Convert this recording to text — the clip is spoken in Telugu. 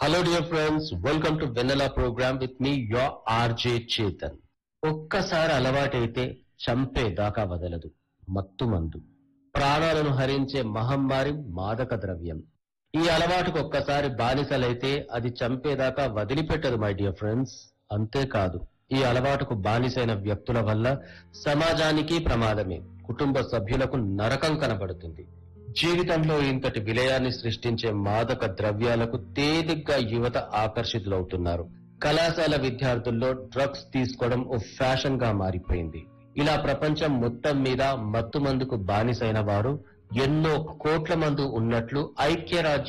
Hello dear friends, welcome to Vanilla program with me, your RJ Chetan. ఒక్కసారి అలవాటైతే చంపే దాకా వదలదు మత్తు మందు ప్రాణాలను హరించే మహమ్మారి మాదక ద్రవ్యం ఈ అలవాటుకు ఒక్కసారి బానిసలైతే అది చంపేదాకా వదిలిపెట్టదు మై డియర్ ఫ్రెండ్స్ అంతేకాదు ఈ అలవాటుకు బానిసైన వ్యక్తుల వల్ల సమాజానికి ప్రమాదమే కుటుంబ సభ్యులకు నరకం కనబడుతుంది జీవితంలో ఇంతటి విలయాన్ని సృష్టించే మాదక ద్రవ్యాలకు తేలిగ్గా యువత ఆకర్షితులవుతున్నారు కళాశాల విద్యార్థుల్లో డ్రగ్స్ తీసుకోవడం ఓ ఫ్యాషన్ గా మారిపోయింది ఇలా ప్రపంచం మొత్తం మీద మత్తు మందుకు బానిసైన వారు ఎన్నో కోట్ల మంది ఉన్నట్లు ఐక్యరాజ్య